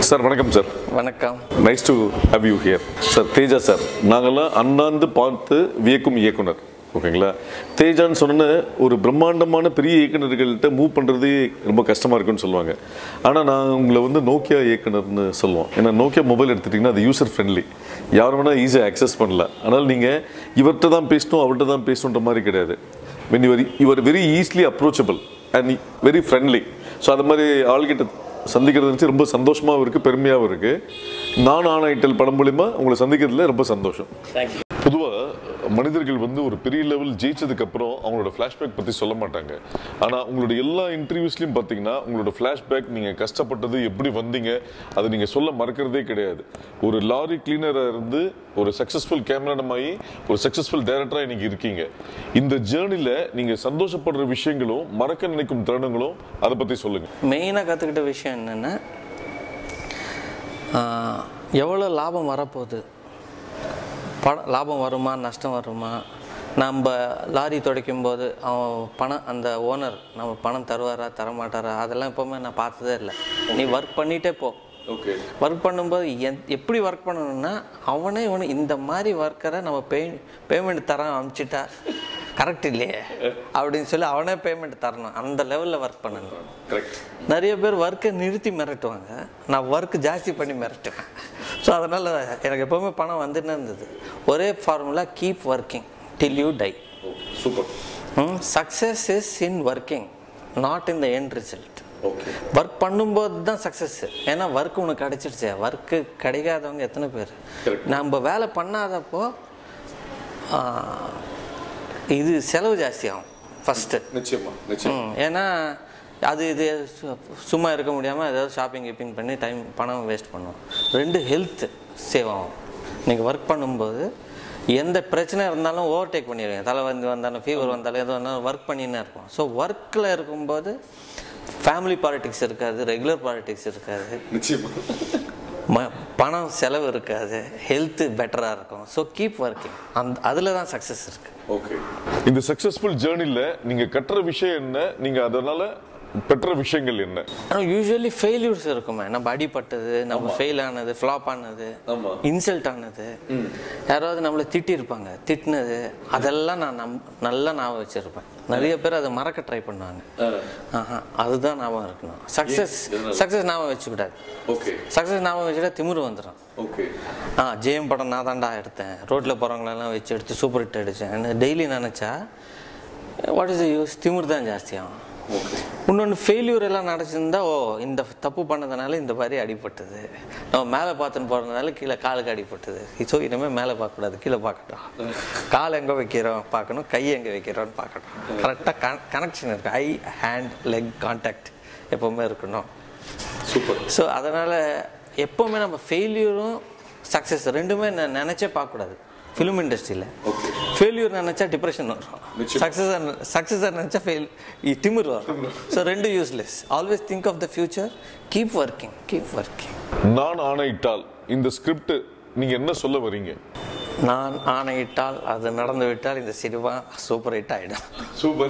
Sir வணக்கம் sir வணக்கம் nice to have you here sir Teja sir நாங்கெல்லாம் அண்ணாந்து பார்த்து வியக்கும் இயக்குனர் ஓகேங்களா தேஜான்னு சொன்ன ஒரு பிரம்மாண்டமான பெரிய இயக்குனர்கள்ட்ட மூவ் பண்ணுறதே ரொம்ப கஷ்டமாக இருக்குன்னு சொல்லுவாங்க ஆனால் நான் உங்களை வந்து நோக்கியா இயக்குனர்னு சொல்லுவோம் ஏன்னா நோக்கியா மொபைல் எடுத்துட்டிங்கன்னா அது யூசர் ஃப்ரெண்ட்லி யார் வேணால் ஈஸியாக அக்சஸ் பண்ணல ஆனால் நீங்கள் இவர்கிட்ட தான் பேசணும் அவர்கிட்ட தான் பேசணுன்ற மாதிரி கிடையாது when you are you are very easily approachable and very friendly so அது மாதிரி ஆள்கிட்ட சந்திக்கிறது வந்து ரொம்ப சந்தோஷமாகவும் இருக்குது பெருமையாகவும் இருக்குது நான் ஆணையிட்டல் படம் மூலிமா உங்களை சந்திக்கிறதுல ரொம்ப சந்தோஷம் பொதுவாக மனிதர்கள் வந்து ஒரு பெரிய லெவல் ஜெயிச்சதுக்கு அப்புறம் அவங்களோட ஃப்ளாஷ்பேக் பற்றி சொல்ல மாட்டாங்க ஆனால் உங்களோட எல்லா இன்டர்வியூஸ்லையும் பார்த்தீங்கன்னா உங்களோட ஃப்ளாஷ்பேக் நீங்கள் கஷ்டப்பட்டது எப்படி வந்தீங்க அதை நீங்கள் சொல்ல மறக்கிறதே கிடையாது ஒரு லாரி கிளீனராக இருந்து ஒரு சக்ஸஸ்ஃபுல் கேமராமாயி ஒரு சக்ஸஸ்ஃபுல் டைரக்டராக இன்னைக்கு இருக்கீங்க இந்த ஜேர்னியில் நீங்கள் சந்தோஷப்படுற விஷயங்களும் மறக்க நினைக்கும் தருணங்களும் அதை பற்றி சொல்லுங்கள் மெயினாக கற்றுக்கிட்ட விஷயம் என்னென்னா எவ்வளோ லாபம் வரப்போகுது பண லாபம் வருமா நஷ்டம் வருமா நம்ம லாரி துடைக்கும் போது அவன் பணம் அந்த ஓனர் நம்ம பணம் தருவாரா தரமாட்டாரா அதெல்லாம் எப்போவுமே நான் பார்த்ததே இல்லை நீ ஒர்க் பண்ணிகிட்டே போ ஓகே ஒர்க் பண்ணும்போது எந் எப்படி ஒர்க் பண்ணணும்னா அவனே இவனு இந்த மாதிரி ஒர்க்கரை நம்ம பே பேமெண்ட் தர அனுப்பிச்சிட்டா கரெக்ட் இல்லையே அப்படின்னு சொல்லி அவனே பேமெண்ட் தரணும் அந்த லெவலில் ஒர்க் பண்ணணும் கரெக்ட் நிறைய பேர் ஒர்க்கை நிறுத்தி மிரட்டுவாங்க நான் ஒர்க் ஜாஸ்தி பண்ணி மிரட்டுவேன் ஸோ அதனால் எனக்கு எப்போவுமே பணம் வந்துன்னு இருந்தது ஒரே formula keep working till you die super success is in working not in the end result okay work பண்ணும்போது தான் சக்ஸஸ் ஏன்னா ஒர்க் உனக்கு கிடைச்சிடுச்சு ஒர்க்கு கிடைக்காதவங்க எத்தனை பேர் Correct. நம்ம வேலை பண்ணாதப்போ ஆ, இது செலவு ஜாஸ்தியாகும் ஃபஸ்ட்டு நிச்சயமா நிச்சயம் ம் ஏன்னா அது இது சு- சும்மா இருக்க முடியாமல் ஏதாவது ஷாப்பிங் கிப்பிங் பண்ணி டைம் பணம் வேஸ்ட் பண்ணுவோம் ரெண்டு ஹெல்த் சேவ் ஆகும் நீங்கள் ஒர்க் பண்ணும்போது எந்த பிரச்சனை இருந்தாலும் ஓவர்டேக் பண்ணிடுவீங்க தலை வந்து வந்தாலும் ஃபீவர் வந்தாலும் எது வந்தாலும் ஒர்க் பண்ணின்னு இருப்போம் ஸோ ஒர்க்கில் இருக்கும்போது ஃபேமிலி பாலிடிக்ஸ் இருக்காது ரெகுலர் பாலிடிக்ஸ் இருக்காது நிச்சயமா ம பணம் செலவு இருக்காது ஹெல்த்து பெட்டராக இருக்கும் ஸோ கீப் ஒர்க்கிங் அந்த அதில் தான் சக்ஸஸ் இருக்குது ஓகே இந்த சக்சஸ்ஃபுல் ஜேர்னில நீங்க கற்ற விஷயம் என்ன நீங்க அதனால பெற்ற விஷயங்கள் என்ன ஆனால் யூஸ்வலி ஃபெயில்யூர்ஸ் இருக்குமே நம்ம அடிபட்டது நம்ம ஃபெயில் ஆனது ஃப்ளாப் ஆனது ஆமா. இன்சல்ட் ஆனது யாராவது நம்மளை திட்டியிருப்பாங்க திட்டினது அதெல்லாம் நான் நம் நல்லா ஞாபகம் வச்சிருப்பேன் நிறைய பேர் அதை மறக்க ட்ரை பண்ணுவாங்க ஆஹா அதுதான் ஞாபகம் இருக்கணும் சக்ஸஸ் சக்ஸஸ் ஞாபகம் வச்சுக்கூடாது ஓகே சக்ஸஸ் ஞாபகம் வச்சுட்டா திமிரு வந்துடும் ஓகே ஆ ஜெயம் படம் நான் தான்டா எடுத்தேன் ரோட்டில் போகிறவங்களெல்லாம் வச்சு எடுத்து சூப்பர் ஹிட் அடித்தேன் டெய்லி நினச்சா வாட் இஸ் யூஸ் திமிர் தான் ஜாஸ்தியாகும் ஓகே இன்னொன்று ஃபெயில்யூர் எல்லாம் நடச்சிருந்தா ஓ இந்த தப்பு பண்ணதுனால இந்த மாதிரி அடிபட்டது நம்ம மேலே பார்த்துன்னு போகிறதுனால கீழே காலுக்கு அடிபட்டது ஸோ இனிமேல் மேலே பார்க்கக்கூடாது கீழே பார்க்கட்டும் கால் எங்கே வைக்கிறோம் பார்க்கணும் கை எங்கே வைக்கிறோன்னு பார்க்கணும் கரெக்டாக கனெக்ஷன் இருக்குது ஐ ஹேண்ட் லெக் கான்டாக்ட் எப்போவுமே இருக்கணும் சூப்பர் ஸோ அதனால் எப்போவுமே நம்ம ஃபெயில்யூரும் சக்ஸஸ் ரெண்டுமே நெ- நினைச்சே பார்க்கக்கூடாது ஃபிலிம் இண்டஸ்ட்ரியில் ஓகே ஃபெயில்யூர் நினச்சா டிப்ரெஷன் வரும் நிச்சயம். சக்ஸஸ் சக்ஸஸ் நினச்சா ஃபெயில் திமிர் வரும் ஸோ ரெண்டு useless always think of the future keep working keep working நான் ஆணையிட்டால் இந்த ஸ்கிரிப்ட் நீங்க என்ன சொல்ல வரீங்க நான் ஆணையிட்டால் அது நடந்து விட்டால் இந்த சினிமா சூப்பர் ஹிட் ஆகிடும் சூப்பர்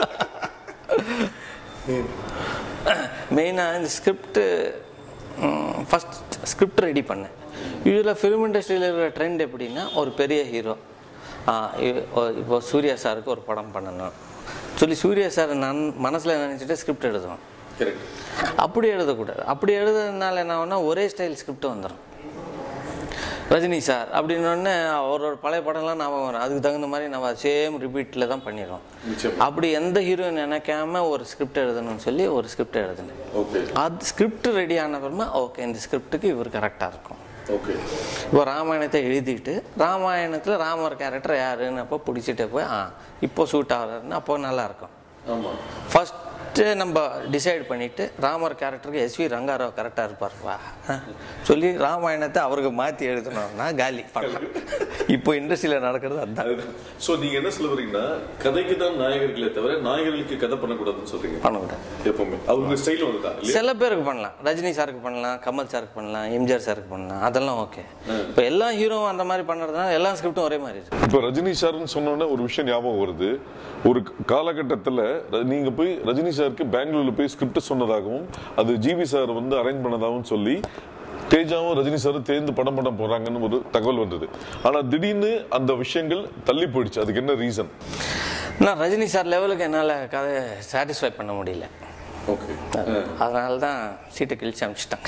மெயினாக இந்த ஸ்கிரிப்டு ஃபஸ்ட் ஸ்கிரிப்ட் ரெடி பண்ணேன் யூஸ்வலாக ஃபிலிம் இண்டஸ்ட்ரியில் இருக்கிற ட்ரெண்ட் எப்படின்னா ஒரு பெரிய ஹீரோ இப்போ சூர்யா சாருக்கு ஒரு படம் பண்ணணும் சொல்லி சூர்யா சார் நான் மனசில் நினச்சிட்டு ஸ்கிரிப்ட் எழுதுவோம் கரெக்ட் அப்படி எழுதக்கூடாது அப்படி எழுதுறதுனால என்ன ஆகும்னா ஒரே ஸ்டைல் ஸ்கிரிப்ட் வந்துடும் ரஜினி சார் அப்படின்னோடனே அவரோட பழைய படம்லாம் ஞாபகம் வரும் அதுக்கு தகுந்த மாதிரி நம்ம சேம் ரிப்பீட்டில் தான் பண்ணிடுவோம் நிச்சயம் அப்படி எந்த ஹீரோயின் நினைக்காம ஒரு ஸ்கிரிப்ட் எழுதணும்னு சொல்லி ஒரு ஸ்கிரிப்ட் எழுதினேன் ஓகே அது ஸ்கிரிப்ட் ரெடி ஆன அப்புறமா ஓகே இந்த ஸ்கிரிப்டுக்கு இவர் கரெக்டாக இருக்கும் ஓகே இப்போ ராமாயணத்தை எழுதிட்டு ராமாயணத்தில் ராமர் கேரக்டர் யாருன்னு அப்போ பிடிச்சிட்டு போய் ஆ இப்போ சூட் ஆகிறாருன்னு அப்போ நல்லா இருக்கும் ஆமா ஃபஸ்ட்டு நம்ம டிசைட் பண்ணிவிட்டு ராமர் கேரக்டருக்கு எஸ்வி ரங்காராவ் கரெக்டாக இருப்பார்ப்பா ஆ, சொல்லி ராமாயணத்தை அவருக்கு மாற்றி எழுதணும்னா காலி பண்ணலாம் இப்போ இண்டஸ்ட்ரியில் நடக்கிறது அதுதான் அதுதான் ஸோ நீங்க என்ன சொல்ல வரீங்கன்னா கதைக்கு தான் நாயகர்களே தவிர நாயகர்களுக்கு கதை பண்ணக்கூடாதுன்னு சொல்றீங்க பண்ணக்கூடாது எப்பவுமே அவங்க ஸ்டைல் வந்துதான் இல்லையா சில பேருக்கு பண்ணலாம் ரஜினி சாருக்கு பண்ணலாம் கமல் சாருக்கு பண்ணலாம் எம்ஜிஆர் சாருக்கு பண்ணலாம் அதெல்லாம் ஓகே இப்போ எல்லா ஹீரோவும் அந்த மாதிரி பண்ணுறதுனால எல்லா ஸ்கிரிப்டும் ஒரே மாதிரி இருக்கு இப்போ ரஜினி சார்னு சொன்னோன்னே ஒரு விஷயம் ஞாபகம் வருது ஒரு காலகட்டத்தில் நீங்க போய் ரஜினி சாருக்கு பெங்களூர்ல போய் ஸ்கிரிப்ட் சொன்னதாகவும் அது ஜிவி சார் வந்து அரேஞ்ச் பண்ணதாகவும் சொல்லி தேஜாவும் ரஜினி சாரும் தேர்ந்து படம் பண்ண போறாங்கன்னு ஒரு தகவல் வந்தது ஆனா திடீர்னு அந்த விஷயங்கள் தள்ளி போயிடுச்சு அதுக்கு என்ன ரீசன் நான் ரஜினி சார் லெவலுக்கு என்னால் கதை சாட்டிஸ்ஃபை பண்ண முடியல ஓகே அதனால தான் சீட்டை கிழிச்சு அனுப்பிச்சிட்டாங்க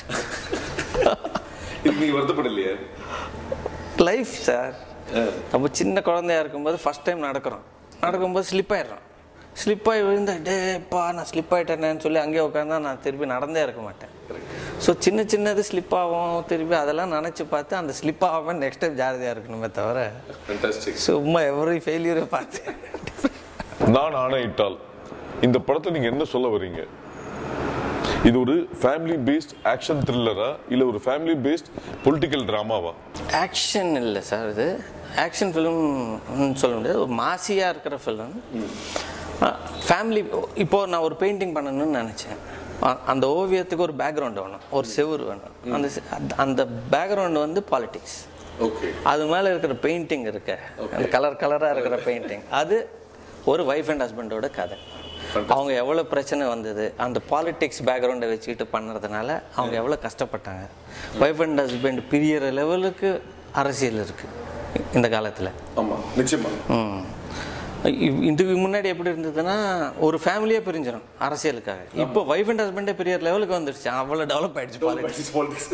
இது நீங்க வருத்தப்படலையே லைஃப் சார் நம்ம சின்ன குழந்தையா இருக்கும்போது ஃபர்ஸ்ட் டைம் நடக்கிறோம் நடக்கும்போது ஸ்லிப் ஆயிடுறோம் ஸ்லிப் ஆகி விழுந்தா டேப்பா நான் ஸ்லிப் ஆயிட்டேனேன்னு சொல்லி அங்கேயே உட்காந்தா நான் திருப்பி நடந்தே இருக்க மாட்டேன் ஸோ சின்ன சின்னது ஸ்லிப் ஆகும் திருப்பி அதெல்லாம் நினச்சி பார்த்து அந்த ஸ்லிப் ஆகாமல் நெக்ஸ்ட் டைம் ஜாகிரதையாக இருக்கணுமே தவிர ஃபேண்டாஸ்டிக் சும்மா எவரி ஃபெயிலியரை பார்த்து நான் ஆணையிட்டால் இந்த படத்தை நீங்க என்ன சொல்ல வர்றீங்க இது ஒரு ஃபேமிலி பேஸ்ட் ஆக்ஷன் த்ரில்லரா இல்ல ஒரு ஃபேமிலி பேஸ்ட் பொலிட்டிக்கல் டிராமாவா ஆக்ஷன் இல்லை சார் இது ஆக்ஷன் ஃபிலிம் சொல்ல முடியாது ஒரு மாசியாக இருக்கிற ஃபிலிம் ஃபேமிலி இப்போ நான் ஒரு பெயிண்டிங் பண்ணணும்னு நினச்சேன் அ- அந்த ஓவியத்துக்கு ஒரு பேக்ரவுண்ட் வேணும் ஒரு செவுரு வேணும் அந்த செ- அந்த- அந்த பேக்ரவுண்ட் வந்து பாலிடிக்ஸ் ஓகே அது மேலே இருக்கிற பெயிண்டிங் இருக்க அந்த கலர் கலராக இருக்கிற பெயிண்டிங் அது ஒரு ஒய்ஃப் அண்ட் ஹஸ்பண்டோட கதை அவங்க எவ்வளோ பிரச்சனை வந்தது அந்த பாலிடிக்ஸ் பேக்ரவுண்டை வச்சுக்கிட்டு பண்ணுறதுனால அவங்க எவ்வளோ கஷ்டப்பட்டாங்க ஒய்ஃப் அண்ட் ஹஸ்பண்ட் பிரியற லெவலுக்கு அரசியல் இருக்குது இந்த காலத்தில் ஆமா நிச்சயமா ம். இ- இதுக்கு முன்னாடி எப்படி இருந்ததுன்னா ஒரு ஃபேமிலியே பிரிஞ்சிடும் அரசியலுக்காக இப்போ ஒய்ஃப் அண்ட் ஹஸ்பண்டே பெரிய லெவலுக்கு வந்துருச்சு அவ்வளோ டெவலப் ஆயிடுச்சு பாலிடிக்ஸ்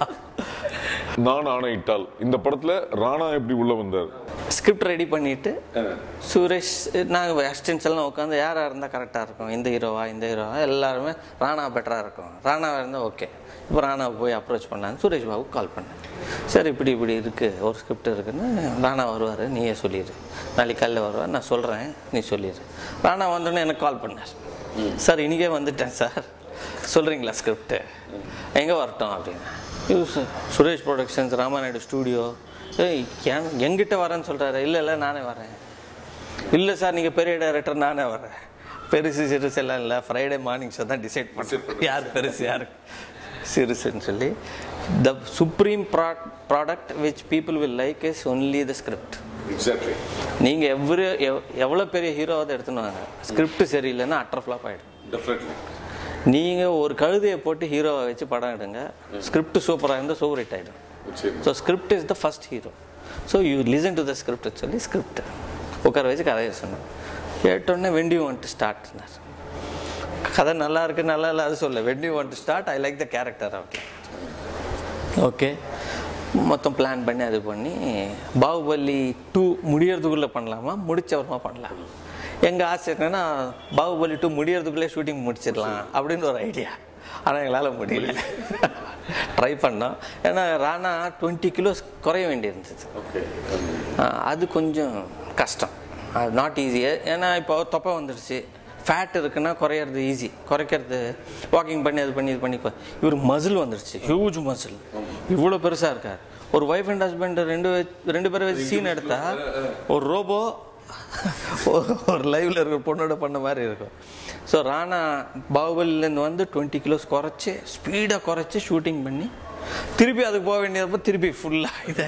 நான் ஆணையிட்டால் இந்த படத்துல ராணா எப்படி உள்ள வந்தார் ஸ்கிரிப்ட் ரெடி பண்ணிட்டு சுரேஷ் நாங்கள் அசிஸ்டன்ஸ் எல்லாம் உட்காந்து யாராக இருந்தால் கரெக்டாக இருக்கும் இந்த ஹீரோவா இந்த ஹீரோவா எல்லாருமே ராணா பெட்டராக இருக்கும் ராணாவாக இருந்தால் ஓகே இப்போ ராணாவை போய் அப்ரோச் பண்ணலான்னு சுரேஷ் பாபுக்கு கால் பண்ணேன் சார் இப்படி இப்படி இருக்குது ஒரு ஸ்கிரிப்ட் இருக்குன்னு ராணா வருவார் நீயே சொல்லிடு நாளைக்கு காலையில் வருவார் நான் சொல்கிறேன் நீ சொல்லிடு ராணா வந்தோடனே எனக்கு கால் பண்ணார் சார் இன்றைக்கே வந்துட்டேன் சார் சொல்கிறீங்களா ஸ்கிரிப்ட்டு எங்கே வரட்டும் அப்படின்னு இது சு- சுரேஷ் ப்ரொடக்ஷன்ஸ் ராமாநாயுடு ஸ்டூடியோ ஏய் என் எங்கிட்ட வரேன்னு சொல்கிறாரு இல்லை இல்லை நானே வரேன் இல்லை சார் நீங்கள் பெரிய டைரக்டர் நானே வரேன் பெருசு சிறுசு எல்லாம் இல்லை ஃப்ரைடே மார்னிங் ஷோ தான் டிசைட் பண்ணுறேன் யார் பெருசு யார் சிறுசுன்னு சொல்லி the supreme product which people will like is only the script exactly நீங்கள் எவ்வளோ எவ்வளோ பெரிய ஹீரோவாவது எடுத்துன்னு வாங்க ஸ்கிரிப்ட் சரியில்லைன்னா அட்டர் ஃப்ளாப் ஆகிடும் டெஃபினெட்லி நீங்கள் ஒரு கழுதையை போட்டு ஹீரோவை வச்சு படம் எடுங்க ஸ்கிரிப்ட் சூப்பராக இருந்தால் சூப்பர் ஹிட் ஆகிடும் நிச்சயமா so script is the first hero so you listen to the script சொல்லி ஸ்கிரிப்ட் உட்கார வச்சு கதையை சொன்னேன் கேட்டோடனே வெண்டி வாண்ட் டு ஸ்டார்ட்னார் கதை நல்லா இருக்கு நல்லா இல்லை அது சொல்ல வெண்டி want to start I like the character அப்படி ஓகே மொத்தம் பிளான் பண்ணி அது பண்ணி பாகுபலி டூ முடியறதுக்குள்ளே பண்ணலாமா முடிச்சவரமா பண்ணலாம் எங்கள் ஆசை என்னன்னா பாகுபலி டூ முடியறதுக்குள்ளே ஷூட்டிங் முடிச்சிடலாம் அப்படின்னு ஒரு ஐடியா ஆனால் எங்களால் முடியல ட்ரை பண்ணோம் ஏன்னா ராணா டுவெண்ட்டி கிலோஸ் குறைய வேண்டியிருந்தது ஓகே ஆஹ் அது கொஞ்சம் கஷ்டம் அது நாட் ஈஸி ஏன்னா இப்போ தொப்பை வந்துடுச்சு ஃபேட் இருக்குன்னா குறையிறது ஈஸி குறைக்கிறது வாக்கிங் பண்ணி அது பண்ணி இது பண்ணி கொ- இவர் மசில் வந்துடுச்சு ஹியூஜ் மசில் இவ்வளோ பெருசாக இருக்கார் ஒரு ஒய்ஃப் அண்ட் ஹஸ்பண்ட் ரெண்டு வச்சு- ரெண்டு பேரை வச்சு சீன் எடுத்தா ஒரு ரோபோ ஒரு லைவ்ல இருக்கிற பொண்ணோட பண்ண மாதிரி இருக்கும் ஸோ ராணா பாகுபலிலேருந்து வந்து டுவெண்ட்டி கிலோஸ் குறைச்சி ஸ்பீடாக குறைச்சி ஷூட்டிங் பண்ணி திருப்பி அதுக்கு போக வேண்டியதப்போ திருப்பி ஃபுல்லாக இதை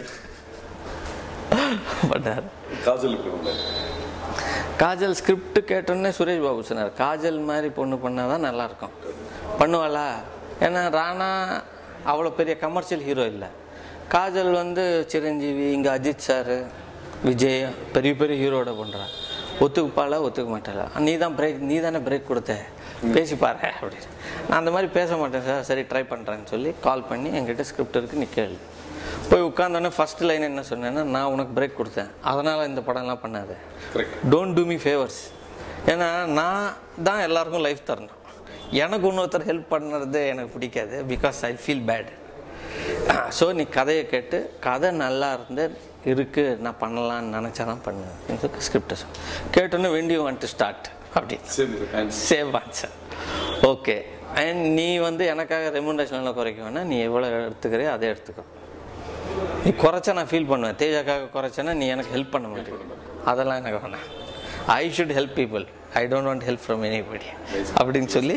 பண்ணார் காஜல் எப்படி வந்தார் காஜல் ஸ்கிரிப்ட் கேட்டோன்னே சுரேஷ் பாபு சொன்னார் காஜல் மாதிரி பொண்ணு பண்ணால் தான் நல்லாயிருக்கும் பண்ணுவாளா ஏன்னா ராணா அவ்வளோ பெரிய கமர்ஷியல் ஹீரோ இல்லை காஜல் வந்து சிரஞ்சீவி இங்கே அஜித் சார் விஜய் பெரிய பெரிய ஹீரோட பண்ணுறா ஒத்துக்குப்பாளா ஒத்துக்க மாட்டாளா நீ தான் பிரேக் நீ தானே பிரேக் கொடுத்த பேசி பாரு அப்படின்னு நான் அந்த மாதிரி பேச மாட்டேன் சார் சரி ட்ரை பண்ணுறேன்னு சொல்லி கால் பண்ணி என்கிட்ட ஸ்கிரிப்ட் இருக்கு நீ கேளு போய் உட்காந்தோடனே ஃபர்ஸ்ட் லைன் என்ன சொன்னேன்னா நான் உனக்கு பிரேக் கொடுத்தேன் அதனால் இந்த படம்லாம் பண்ணாத correct don't do me favours ஏன்னா நான் தான் எல்லாருக்கும் லைஃப் தரணும் எனக்கு இன்னொருத்தர் ஹெல்ப் பண்ணுறது எனக்கு பிடிக்காது because I feel bad so நீ கதையை கேட்டு கதை நல்லா இருந்து இருக்கு நான் பண்ணலாம்னு நினச்சா தான் பண்ணு ஸ்கிரிப்டை சொல் கேட்டோன்னே வெண்டி வாண்ட் டு ஸ்டார்ட் அப்படி சரி சேவ் ஆன்சர் ஓகே அண்ட் நீ வந்து எனக்காக ரெமுனரேஷனில் குறைக்க வேணா நீ எவ்வளோ எடுத்துக்கிறியோ அதை எடுத்துக்கோ நீ குறைச்சா நான் ஃபீல் பண்ணுவேன் தேஜாக்காக குறைச்சேன்னா நீ எனக்கு ஹெல்ப் பண்ண மாட்டேன் அதெல்லாம் எனக்கு வேணாம் I should help people I don't want help from anybody அப்படின்னு சொல்லி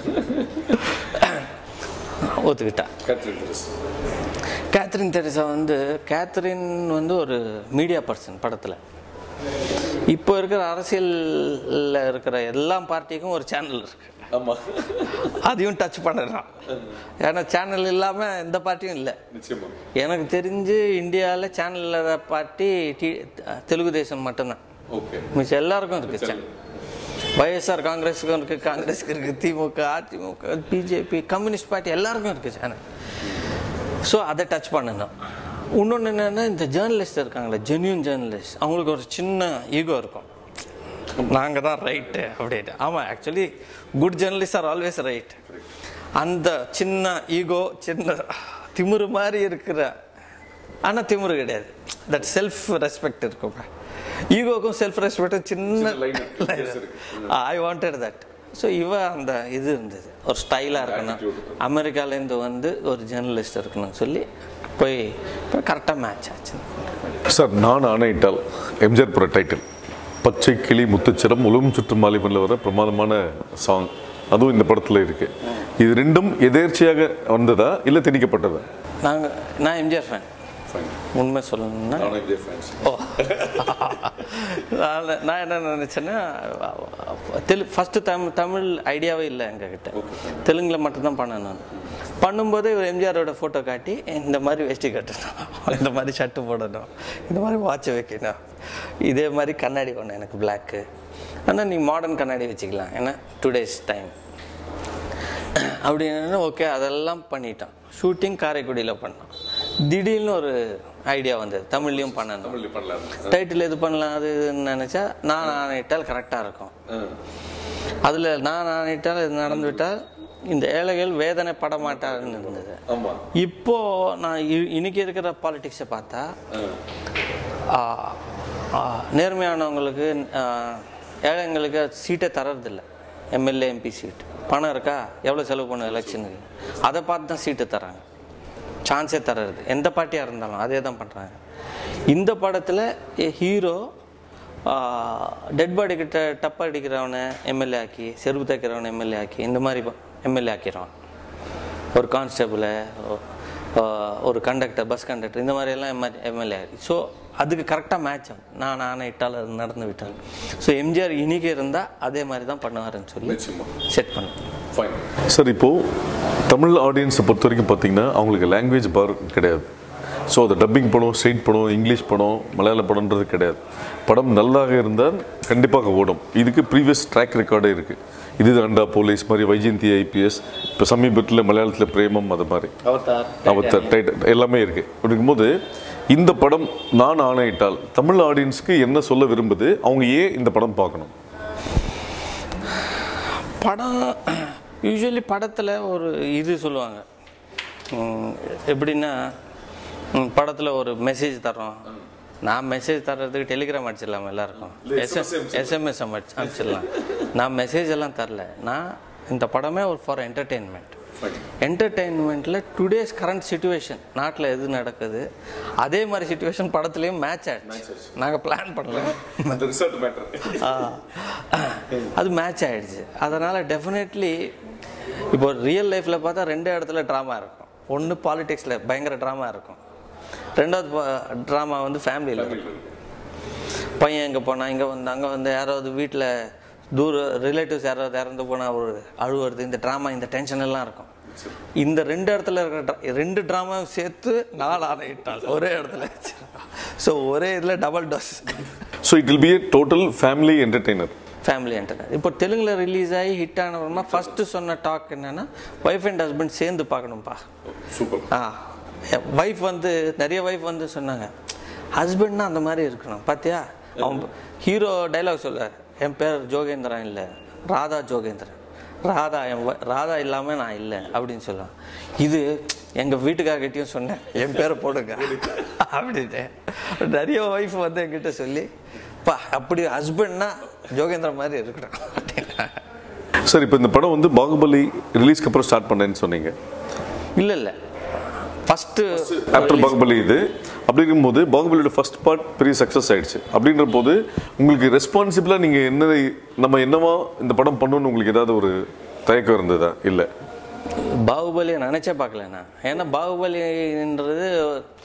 ஒத்துக்கிட்டா கேத்ரின் கேத்ரின் தெரசா வந்து கேத்ரின் வந்து ஒரு மீடியா பர்சன் படத்தில் இப்போ இருக்கிற அரசியலில் இருக்கிற எல்லா பார்ட்டிக்கும் ஒரு சேனல் இருக்கு ஆமா அதையும் டச் பண்ணிடுறான் ஏன்னா சேனல் இல்லாமல் எந்த பார்ட்டியும் இல்லை நிச்சயமா எனக்கு தெரிஞ்சு இந்தியாவில் சேனல் இல்லாத பார்ட்டி டி தெலுங்கு தேசம் மட்டும்தான் ஓகே மிச்சம் எல்லாருக்கும் இருக்கு சேனல் வைஎஸ்ஆர் காங்கிரஸுக்கும் இருக்கு காங்கிரஸுக்கு இருக்கு DMK AIADMK BJP communist party எல்லாருக்கும் இருக்கு சேனல் ஸோ அதை டச் பண்ணணும் இன்னொன்று என்னென்னா இந்த ஜேர்னலிஸ்ட் இருக்காங்களே ஜென்யூன் ஜேர்னலிஸ்ட் அவங்களுக்கு ஒரு சின்ன ஈகோ இருக்கும் நாங்கள் தான் ரைட்டு அப்படின்ட்டு ஆமாம் actually good journalist are always right அந்த சின்ன ஈகோ சின்ன திமிரு மாதிரி இருக்கிற ஆனால் திமிரு கிடையாது தட் செல்ஃப் ரெஸ்பெக்ட் இருக்கும் ஈகோக்கும் செல்ஃப் ரெஸ்பெக்டும் சின்ன line இருக்கு. ஐ வாண்டட் தட் ஸோ இவ அந்த இது இருந்தது ஒரு ஸ்டைலாக இருக்கணும் அமெரிக்காலேருந்து வந்து ஒரு ஜேர்னலிஸ்ட் இருக்கணும்னு சொல்லி போய் இப்போ கரெக்டாக மேட்ச் ஆச்சு சார் நான் ஆணையிட்டால் எம்ஜிஆர் புற டைட்டில் பச்சை கிளி முத்துச்சிரம் உலகம் சுற்றும் மாலிபனில் வர பிரமாதமான சாங் அதுவும் இந்த படத்தில் இருக்கு இது ரெண்டும் எதேர்ச்சியாக வந்ததா இல்லை திணிக்கப்பட்டதா நாங்கள் நான் எம்ஜிஆர் ஃபேன் உண்மை சொல்லணும்னா ஓ நான் நான் என்ன நினச்சேன்னா தெலு ஃபஸ்ட்டு தமிழ் தமிழ் ஐடியாவே இல்லை எங்ககிட்ட தெலுங்கில் மட்டும்தான் பண்ணேன் நான் பண்ணும்போது எம்ஜிஆரோட ஃபோட்டோ காட்டி இந்த மாதிரி வேஷ்டி கட்டணும் இந்த மாதிரி ஷர்ட்டு போடணும் இந்த மாதிரி வாட்ச் வைக்கணும் இதே மாதிரி கண்ணாடி ஒன்று எனக்கு பிளாக்கு ஆனால் நீ மாடர்ன் கண்ணாடி வச்சுக்கலாம் ஏன்னா டூ டேஸ் டைம் அப்படின்னு ஓகே அதெல்லாம் பண்ணிட்டோம் ஷூட்டிங் காரைக்குடியில் பண்ணோம் திடீர்னு ஒரு ஐடியா வந்தது தமிழ்லையும் பண்ணணும் டைட்டில் இது பண்ணலாம் அது இதுன்னு நினச்சா நான் ஆணையிட்டால் கரெக்டாக இருக்கும் அதில் நான் ஆணையிட்டால் இது நடந்து விட்டால் இந்த ஏழைகள் வேதனை பட மாட்டாருன்னு இருந்தது ஆமா இப்போ நான் இ- இன்னைக்கு இருக்கிற பாலிடிக்ஸை பார்த்தா ஆ, ஆ, நேர்மையானவங்களுக்கு ஆ, ஏழைங்களுக்கு சீட்டை தர்றதில்ல எம்எல்ஏ எம்பி சீட் பணம் இருக்கா எவ்வளோ செலவு பண்ணும் எலெக்ஷனுக்கு அதை பார்த்து தான் சீட்டு தராங்க சான்ஸே தர்றது எந்த பார்ட்டியாக இருந்தாலும் அதே தான் பண்ணுறாங்க இந்த படத்தில் ஹீரோ டெட் பாடி கிட்ட டப்பா அடிக்கிறவனை எம்எல்ஏ ஆக்கி செருப்பு தைக்கிறவனை எம்எல்ஏ ஆக்கி இந்த மாதிரி எம்எல்ஏ ஆக்கிடுவான் ஒரு கான்ஸ்டபிளை ஒரு கண்டக்டர் பஸ் கண்டக்டர் இந்த மாதிரி எல்லாம் எம்எல்ஏ ஸோ அதுக்கு கரெக்டாக மேட்ச் ஆகும் நான் நானே இட்டால் அது நடந்து விட்டால் ஸோ எம்ஜிஆர் இன்னைக்கு இருந்தால் அதே மாதிரி தான் பண்ணுவாருன்னு சொல்லி செட் பண்ணேன் சார் இப்போ தமிழ் ஆடியன்ஸை பொறுத்த வரைக்கும் பார்த்தீங்கன்னா அவங்களுக்கு லாங்குவேஜ் பார் கிடையாது ஸோ அது டப்பிங் படம் ஸ்ட்ரெயிட் படம் இங்கிலீஷ் படம் மலையாள படம்ன்றது கிடையாது படம் நல்லாக இருந்தால் கண்டிப்பாக ஓடும் இதுக்கு ப்ரீவியஸ் ட்ராக் ரெக்கார்டே இருக்குது இது அண்டா போலீஸ் மாதிரி வைஜெயந்தி ஐபிஎஸ் இப்போ சமீபத்தில் மலையாளத்தில் பிரேமம் அது மாதிரி அவத்தார் டைட்டில் எல்லாமே இருக்குது அப்படி இருக்கும்போது இந்த படம் நான் ஆணையிட்டால் தமிழ் ஆடியன்ஸ்க்கு என்ன சொல்ல விரும்புது அவங்க ஏன் இந்த படம் பார்க்கணும் படம் யூஸ்வலி படத்தில் ஒரு இது சொல்லுவாங்க உம், எப்படின்னா படத்தில் ஒரு மெசேஜ் தரோம் நான் மெசேஜ் தர்றதுக்கு டெலிகிராம் அடிச்சிடலாம் எல்லாருக்கும் எஸ்எம்எஸ் அடிச்சிடலாம் நான் மெசேஜ் எல்லாம் தரல நான் இந்த படமே ஒரு ஃபார் என்டர்டெயின்மெண்ட் என்டர்டெயின்மெண்ட்டில் டுடேஸ் கரண்ட் சுச்சுவேஷன் நாட்டில் எது நடக்குது அதே மாதிரி சுச்சுவேஷன் படத்துலேயும் மேட்ச் ஆயிடுச்சு நாங்கள் பிளான் பண்ணல ஆ. அது மேட்ச் ஆயிடுச்சு அதனால் டெஃபினெட்லி இப்போ ரியல் லைஃப்பில் பார்த்தா ரெண்டு இடத்துல ட்ராமா இருக்கும் ஒன்று பாலிடிக்ஸில் பயங்கர ட்ராமா இருக்கும் ரெண்டாவது ட்ராமா வந்து ஃபேமிலியில் இருக்கும் பையன் இங்கே போனால் இங்கே வந்து அங்கே வந்து யாராவது வீட்டில் தூர ரிலேட்டிவ்ஸ் யாராவது இறந்து போனால் ஒரு அழுவுறது இந்த ட்ராமா இந்த டென்ஷன் எல்லாம் இருக்கும் இந்த ரெண்டு இடத்துல இருக்கிற dra- ரெண்டு ட்ராமாவும் சேர்த்து நாலு ஆணையிட்டால் ஒரே இடத்துல ஸோ ஒரே இதில் double dose so it will be a total family entertainer family entertain இப்போ தெலுங்குல ரிலீஸ் ஆகி ஹிட் ஆனவரமா ஃபஸ்ட்டு சொன்ன டாக் என்னன்னா ஒய்ஃப் அண்ட் ஹஸ்பண்ட் சேர்ந்து பார்க்கணும்ப்பா சூப்பர் ஆ ஒய்ஃப் வந்து நிறைய ஒய்ஃப் வந்து சொன்னாங்க ஹஸ்பண்ட்னா அந்த மாதிரி இருக்கணும் பார்த்தியா அவன் ஹீரோ டைலாக் சொல்ல என் பேர் ஜோகேந்திரன் இல்லை ராதா ஜோகேந்திரன் ராதா என் wi- ராதா இல்லாமல் நான் இல்லை அப்படின்னு சொல்லுவான் இது எங்கள் வீட்டுக்காரர்கிட்டயும் சொன்னேன் என் பேரை போடுங்க அப்படின்ட்டு நிறைய ஒய்ஃப் வந்து என்கிட்ட சொல்லி பா அப்படி ஹஸ்பண்ட்னா ஜோகேந்திரன் மாதிரி இருக்கணும் அப்படின்னா சார் இப்போ இந்த படம் வந்து பாகுபலி ரிலீஸ்க்கு அப்புறம் ஸ்டார்ட் பண்ணேன்னு சொன்னீங்க இல்லை இல்லை ஃபஸ்ட்டு ஆஃப்டர் பாகுபலி இது அப்படி இருக்கும்போது பாகுபலியோட ஃபர்ஸ்ட் பார்ட் பெரிய சக்ஸஸ் ஆயிடுச்சு அப்படின்ற போது உங்களுக்கு ரெஸ்பான்சிபிளாக நீங்கள் என்ன நம்ம என்னவா இந்த படம் பண்ணணும்னு உங்களுக்கு ஏதாவது ஒரு தயக்கம் இருந்ததா இல்லை பாகுபலியை நினச்சே பார்க்கல நான் ஏன்னா பாகுபலின்றது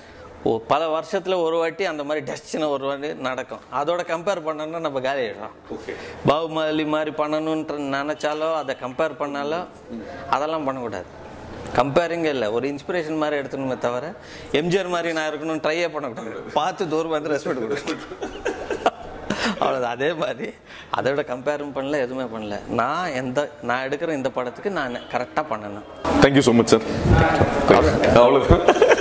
ஓ- பல வருஷத்தில் ஒரு வாட்டி அந்த மாதிரி டெஸ்டினை ஒரு வாட்டி நடக்கும் அதோட கம்பேர் பண்ணோன்னா நம்ம காலி ஆகிடும் பாகுபலி மாதிரி பண்ணணுன்ற நினச்சாலோ அதை கம்பேர் பண்ணாலோ அதெல்லாம் பண்ணக்கூடாது கம்பேரிங்கே இல்லை ஒரு இன்ஸ்பிரேஷன் மாதிரி எடுத்துணுமே தவிர எம்ஜிஆர் மாதிரி நான் இருக்கணும்னு ட்ரையே பண்ணக்கூடாது பார்த்து தூரம் வந்து ரெஸ்பெக்ட் கொடுக்கணும் அவ்வளோதான் அதே மாதிரி அதோட கம்பேரும் பண்ணல எதுவுமே பண்ணல நான் எந்த நான் எடுக்கிற இந்த படத்துக்கு நான் கரெக்டாக பண்ணணும் தேங்க்யூ ஸோ மச் சார் அவ்வளோ